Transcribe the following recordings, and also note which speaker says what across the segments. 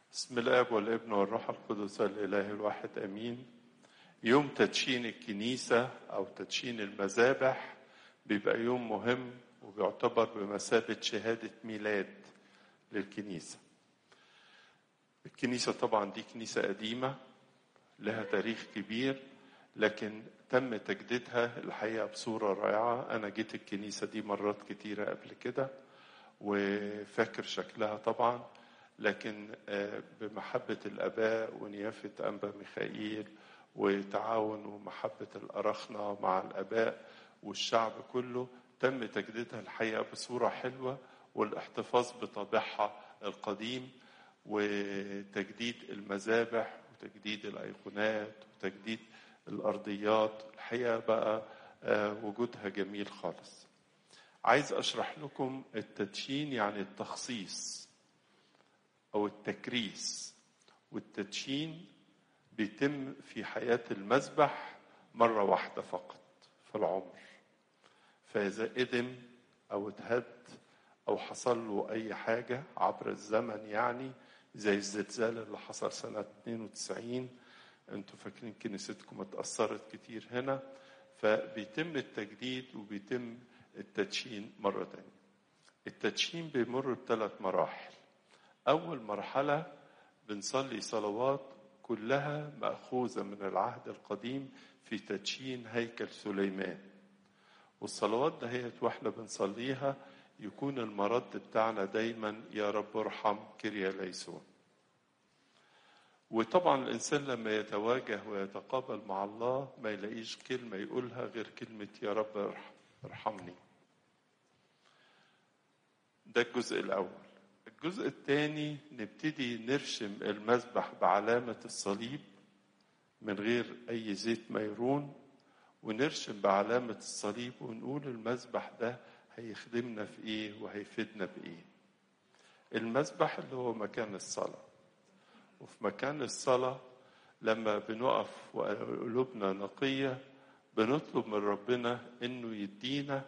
Speaker 1: بسم الاب والابن والروح القدس الاله الواحد امين يوم تدشين الكنيسه او تدشين المذابح بيبقى يوم مهم وبيعتبر بمثابه شهاده ميلاد للكنيسه الكنيسه طبعا دي كنيسه قديمه لها تاريخ كبير لكن تم تجديدها الحقيقه بصوره رائعه انا جيت الكنيسه دي مرات كتيره قبل كده وفاكر شكلها طبعا لكن بمحبة الآباء ونيافة أنبا ميخائيل وتعاون ومحبة الأرخنة مع الآباء والشعب كله تم تجديدها الحقيقة بصورة حلوة والاحتفاظ بطابعها القديم وتجديد المذابح وتجديد الأيقونات وتجديد الأرضيات الحقيقة بقى وجودها جميل خالص عايز أشرح لكم التدشين يعني التخصيص أو التكريس والتدشين بيتم في حياة المذبح مرة واحدة فقط في العمر فإذا قدم أو اتهد أو حصل له أي حاجة عبر الزمن يعني زي الزلزال اللي حصل سنة 92 انتوا فاكرين كنيستكم اتأثرت كتير هنا فبيتم التجديد وبيتم التدشين مرة تانية التدشين بيمر بثلاث مراحل أول مرحلة بنصلي صلوات كلها مأخوذة من العهد القديم في تدشين هيكل سليمان والصلوات دهيت واحنا بنصليها يكون المرد بتاعنا دايما يا رب ارحم كريا ليسون وطبعا الإنسان لما يتواجه ويتقابل مع الله ما يلاقيش كلمة يقولها غير كلمة يا رب ارحمني ده الجزء الأول الجزء الثاني نبتدي نرشم المذبح بعلامة الصليب من غير أي زيت ميرون ونرشم بعلامة الصليب ونقول المذبح ده هيخدمنا في إيه وهيفيدنا بإيه المذبح اللي هو مكان الصلاة وفي مكان الصلاة لما بنقف وقلوبنا نقية بنطلب من ربنا إنه يدينا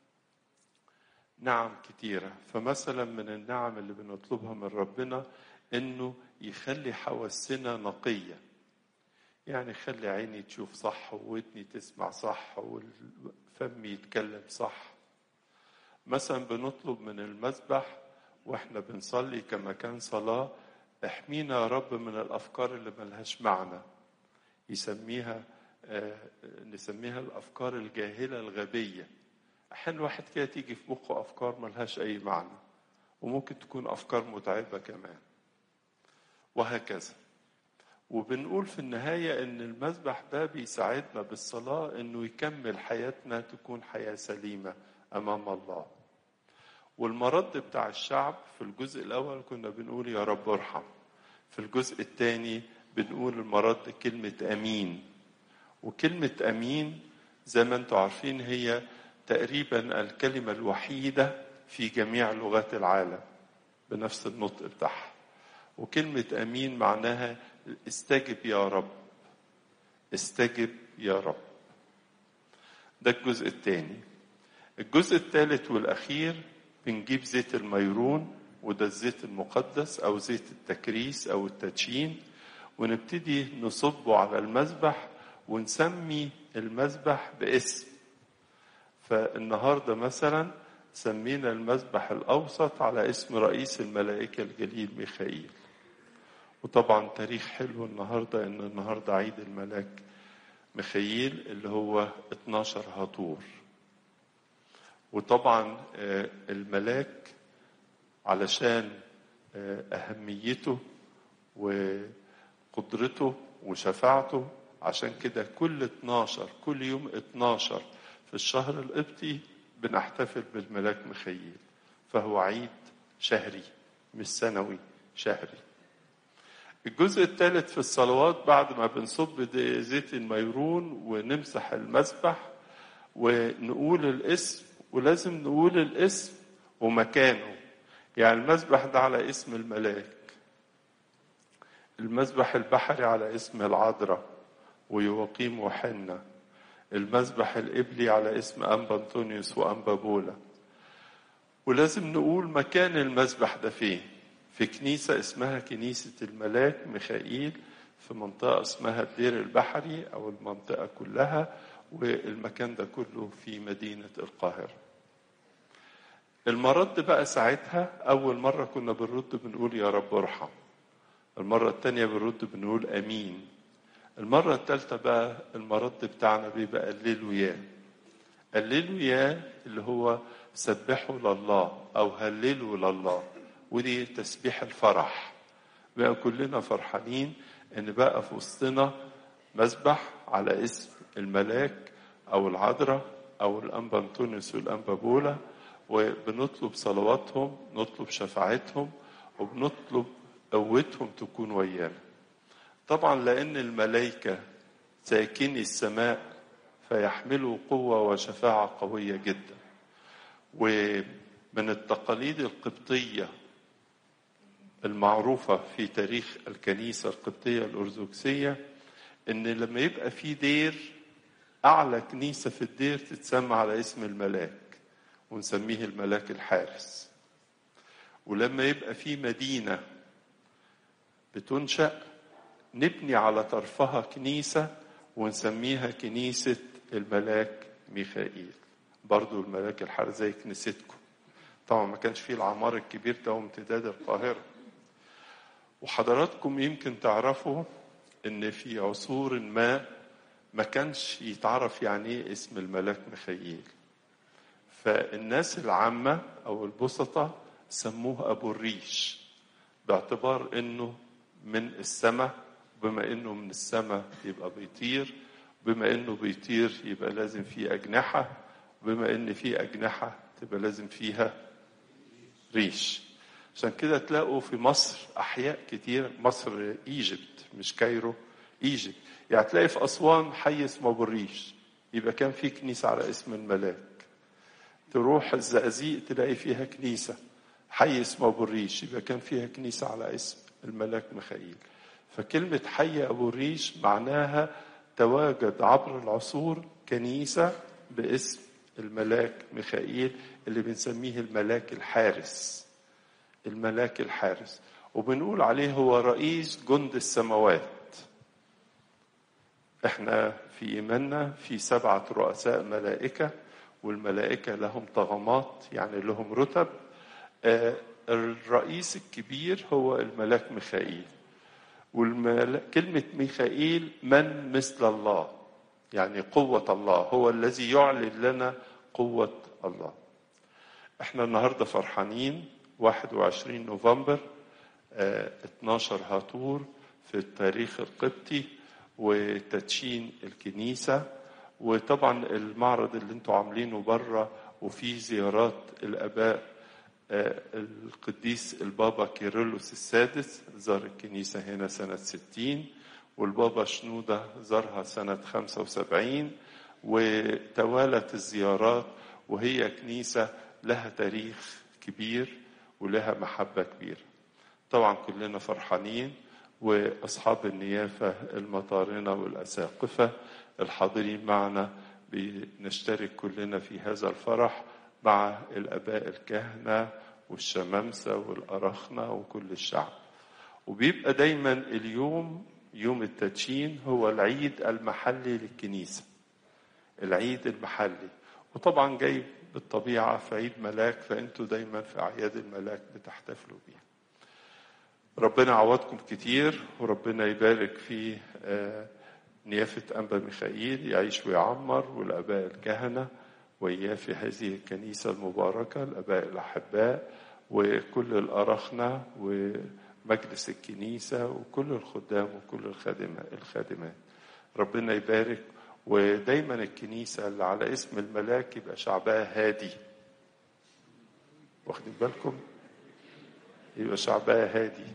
Speaker 1: نعم كتيرة فمثلا من النعم اللي بنطلبها من ربنا انه يخلي حواسنا نقية يعني يخلي عيني تشوف صح وودني تسمع صح والفم يتكلم صح مثلا بنطلب من المذبح واحنا بنصلي كمكان صلاة احمينا يا رب من الافكار اللي ملهاش معنى يسميها آه نسميها الافكار الجاهلة الغبية أحيانا الواحد كده تيجي في مخه أفكار ملهاش أي معنى وممكن تكون أفكار متعبة كمان وهكذا وبنقول في النهاية إن المذبح ده بيساعدنا بالصلاة إنه يكمل حياتنا تكون حياة سليمة أمام الله والمرد بتاع الشعب في الجزء الأول كنا بنقول يا رب ارحم في الجزء الثاني بنقول المرد كلمة أمين وكلمة أمين زي ما انتم عارفين هي تقريبا الكلمة الوحيدة في جميع لغات العالم بنفس النطق بتاعها وكلمة أمين معناها استجب يا رب استجب يا رب ده الجزء الثاني الجزء الثالث والأخير بنجيب زيت الميرون وده الزيت المقدس أو زيت التكريس أو التدشين ونبتدي نصبه على المذبح ونسمي المذبح باسم فالنهارده مثلا سمينا المذبح الاوسط على اسم رئيس الملائكه الجليل ميخائيل وطبعا تاريخ حلو النهارده ان النهارده عيد الملاك ميخائيل اللي هو 12 هطور وطبعا الملاك علشان اهميته وقدرته وشفاعته عشان كده كل 12 كل يوم 12 في الشهر القبطي بنحتفل بالملاك مخيل فهو عيد شهري مش سنوي شهري الجزء الثالث في الصلوات بعد ما بنصب زيت الميرون ونمسح المذبح ونقول الاسم ولازم نقول الاسم ومكانه يعني المذبح ده على اسم الملاك المذبح البحري على اسم العذراء ويقيم وحنه المذبح الإبلي على اسم أنبا أنطونيوس وأنبا بولا ولازم نقول مكان المذبح ده فين في كنيسة اسمها كنيسة الملاك ميخائيل في منطقة اسمها الدير البحري أو المنطقة كلها والمكان ده كله في مدينة القاهرة المرد بقى ساعتها أول مرة كنا بنرد بنقول يا رب ارحم المرة التانية بنرد بنقول أمين المرة التالتة بقى المرد بتاعنا بيبقى قللوا ياه قللوا ياه اللي هو سبحوا لله أو هللوا لله ودي تسبيح الفرح بقى كلنا فرحانين ان بقى في وسطنا مسبح على اسم الملاك او العذراء او الانبا انطونيوس والانبا بولا وبنطلب صلواتهم نطلب شفاعتهم وبنطلب قوتهم تكون ويانا طبعا لان الملائكه ساكني السماء فيحملوا قوه وشفاعه قويه جدا ومن التقاليد القبطيه المعروفة في تاريخ الكنيسة القبطية الأرثوذكسية إن لما يبقى في دير أعلى كنيسة في الدير تتسمى على اسم الملاك ونسميه الملاك الحارس ولما يبقى في مدينة بتنشأ نبني على طرفها كنيسة ونسميها كنيسة الملاك ميخائيل برضو الملاك الحارس زي كنيستكم طبعا ما كانش فيه العمار الكبير ده وامتداد القاهره وحضراتكم يمكن تعرفوا ان في عصور ما ما كانش يتعرف يعني ايه اسم الملاك ميخائيل فالناس العامة او البسطة سموه ابو الريش باعتبار انه من السماء بما انه من السماء يبقى بيطير بما انه بيطير يبقى لازم فيه اجنحة بما ان فيه اجنحة تبقى لازم فيها ريش عشان كده تلاقوا في مصر احياء كتير مصر ايجيبت مش كايرو ايجيبت يعني تلاقي في اسوان حي اسمه ابو الريش يبقى كان في كنيسه على اسم الملاك تروح الزقازيق تلاقي فيها كنيسه حي اسمه ابو الريش يبقى كان فيها كنيسه على اسم الملاك ميخائيل فكلمه حي ابو الريش معناها تواجد عبر العصور كنيسه باسم الملاك ميخائيل اللي بنسميه الملاك الحارس الملاك الحارس وبنقول عليه هو رئيس جند السماوات احنا في ايماننا في سبعه رؤساء ملائكه والملائكه لهم طغمات يعني لهم رتب آه الرئيس الكبير هو الملاك ميخائيل وكلمة ميخائيل من مثل الله يعني قوة الله هو الذي يعلن لنا قوة الله احنا النهاردة فرحانين 21 نوفمبر اه 12 هاتور في التاريخ القبطي وتدشين الكنيسة وطبعا المعرض اللي انتوا عاملينه بره وفي زيارات الاباء اه القديس البابا كيرلس السادس زار الكنيسة هنا سنة 60 والبابا شنودة زارها سنة 75 وتوالت الزيارات وهي كنيسة لها تاريخ كبير ولها محبة كبيرة طبعا كلنا فرحانين وأصحاب النيافة المطارنة والأساقفة الحاضرين معنا بنشترك كلنا في هذا الفرح مع الآباء الكهنة والشمامسة والأرخنة وكل الشعب وبيبقى دايما اليوم يوم التدشين هو العيد المحلي للكنيسة العيد المحلي وطبعا جاي بالطبيعة في عيد ملاك فأنتوا دايما في أعياد الملاك بتحتفلوا بيها ربنا يعوضكم كتير وربنا يبارك في نيافة أنبا ميخائيل يعيش ويعمر والآباء الكهنة وإياه في هذه الكنيسة المباركة الآباء الأحباء وكل الأرخنة ومجلس الكنيسة وكل الخدام وكل الخادمات ربنا يبارك ودايما الكنيسة اللي على اسم الملاك يبقى شعبها هادي واخدين بالكم يبقى شعبها هادي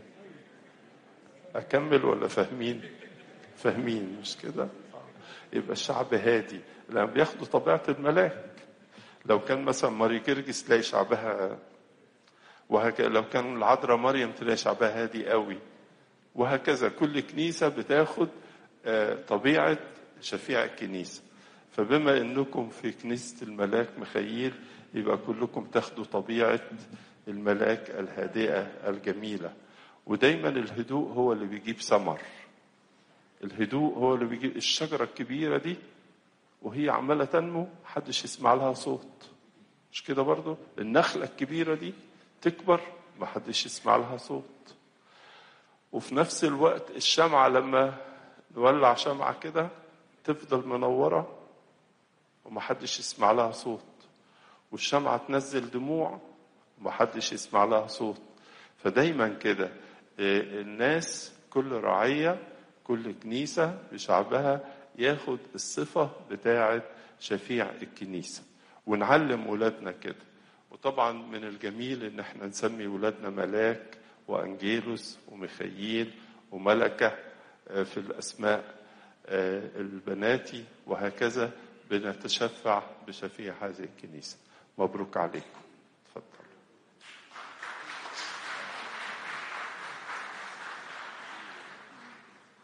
Speaker 1: أكمل ولا فاهمين فاهمين مش كده يبقى الشعب هادي لما بياخدوا طبيعة الملاك لو كان مثلا ماري جرجس تلاقي شعبها وهكذا لو كان العذراء مريم تلاقي شعبها هادي قوي وهكذا كل كنيسة بتاخد طبيعة شفيع الكنيسة فبما انكم في كنيسة الملاك مخيل يبقى كلكم تاخدوا طبيعة الملاك الهادئة الجميلة ودايما الهدوء هو اللي بيجيب ثمر الهدوء هو اللي بيجيب الشجرة الكبيرة دي وهي عمالة تنمو محدش يسمع لها صوت مش كده برضو النخلة الكبيرة دي تكبر محدش يسمع لها صوت وفي نفس الوقت الشمعة لما نولع شمعة كده تفضل منورة ومحدش يسمع لها صوت والشمعة تنزل دموع ومحدش يسمع لها صوت فدايما كده الناس كل رعية كل كنيسة بشعبها ياخد الصفة بتاعة شفيع الكنيسة ونعلم ولادنا كده وطبعا من الجميل ان احنا نسمي ولادنا ملاك وانجيلوس وميخائيل وملكة في الاسماء البناتي وهكذا بنتشفع بشفيع هذه الكنيسة مبروك عليكم